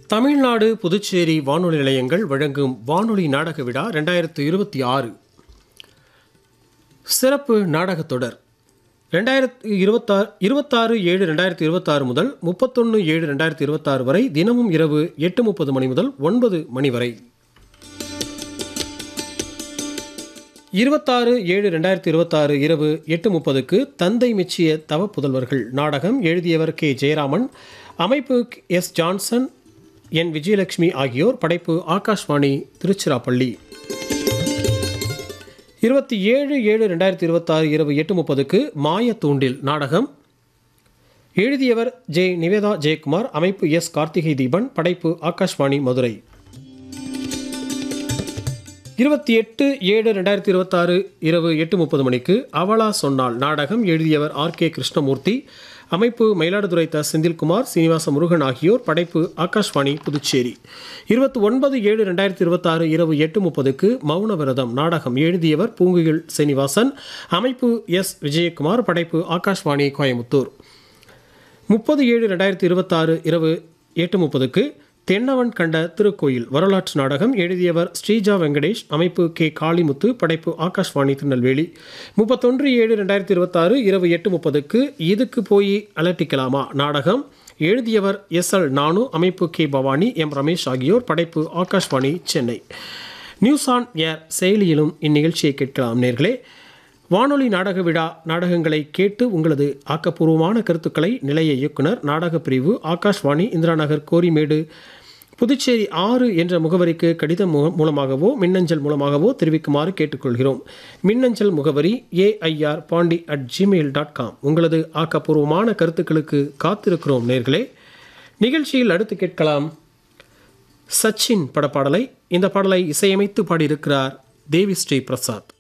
தமிழ்நாடு புதுச்சேரி வானொலி நிலையங்கள் வழங்கும் வானொலி நாடக விழா ரெண்டாயிரத்து இருபத்தி ஆறு சிறப்பு நாடகத் தொடர் ரெண்டாயிரத்து இருபத்தாறு இருபத்தாறு ஏழு ரெண்டாயிரத்தி இருபத்தாறு முதல் முப்பத்தொன்று ஏழு ரெண்டாயிரத்தி இருபத்தாறு வரை தினமும் இரவு எட்டு முப்பது மணி முதல் ஒன்பது மணி வரை இருபத்தாறு ஏழு ரெண்டாயிரத்தி இருபத்தாறு இரவு எட்டு முப்பதுக்கு தந்தை மெச்சிய தவ புதல்வர்கள் நாடகம் எழுதியவர் கே ஜெயராமன் அமைப்பு எஸ் ஜான்சன் என் விஜயலட்சுமி ஆகியோர் படைப்பு ஆகாஷ்வாணி திருச்சிராப்பள்ளி இருபத்தி ஏழு ஏழு ரெண்டாயிரத்தி இருபத்தாறு இரவு எட்டு முப்பதுக்கு மாயத்தூண்டில் நாடகம் எழுதியவர் ஜே நிவேதா ஜெயக்குமார் அமைப்பு எஸ் கார்த்திகை தீபன் படைப்பு ஆகாஷ்வாணி மதுரை இருபத்தி எட்டு ஏழு ரெண்டாயிரத்தி இருபத்தாறு இரவு எட்டு முப்பது மணிக்கு அவளா சொன்னாள் நாடகம் எழுதியவர் ஆர் கே கிருஷ்ணமூர்த்தி அமைப்பு மயிலாடுதுறை த செந்தில்குமார் சீனிவாச முருகன் ஆகியோர் படைப்பு ஆகாஷ்வாணி புதுச்சேரி இருபத்தி ஒன்பது ஏழு ரெண்டாயிரத்தி இருபத்தாறு இரவு எட்டு முப்பதுக்கு மௌன விரதம் நாடகம் எழுதியவர் பூங்குயில் சீனிவாசன் அமைப்பு எஸ் விஜயகுமார் படைப்பு ஆகாஷ்வாணி கோயமுத்தூர் முப்பது ஏழு ரெண்டாயிரத்தி இருபத்தாறு இரவு எட்டு முப்பதுக்கு தென்னவன் கண்ட திருக்கோயில் வரலாற்று நாடகம் எழுதியவர் ஸ்ரீஜா வெங்கடேஷ் அமைப்பு கே காளிமுத்து படைப்பு ஆகாஷ்வாணி திருநெல்வேலி முப்பத்தொன்று ஏழு ரெண்டாயிரத்தி இருபத்தாறு இரவு எட்டு முப்பதுக்கு இதுக்கு போய் அலட்டிக்கலாமா நாடகம் எழுதியவர் எஸ் எல் நானு அமைப்பு கே பவானி எம் ரமேஷ் ஆகியோர் படைப்பு Akashvani Chennai news on air செயலியிலும் இந்நிகழ்ச்சியை கேட்கலாம் நேர்களே வானொலி நாடக விழா நாடகங்களை கேட்டு உங்களது ஆக்கப்பூர்வமான கருத்துக்களை நிலைய இயக்குனர் நாடகப் பிரிவு ஆகாஷ்வாணி இந்திரா நகர் கோரிமேடு புதுச்சேரி ஆறு என்ற முகவரிக்கு கடிதம் மூ- மூலமாகவோ மின்னஞ்சல் மூலமாகவோ தெரிவிக்குமாறு கேட்டுக்கொள்கிறோம் மின்னஞ்சல் முகவரி AIR Pondy at Gmail dot com உங்களது ஆக்கப்பூர்வமான கருத்துக்களுக்கு காத்திருக்கிறோம் நேர்களே நிகழ்ச்சியில் அடுத்து கேட்கலாம் சச்சின் படப்பாடலை இந்த பாடலை இசையமைத்து பாடியிருக்கிறார் தேவி ஸ்ரீ பிரசாத்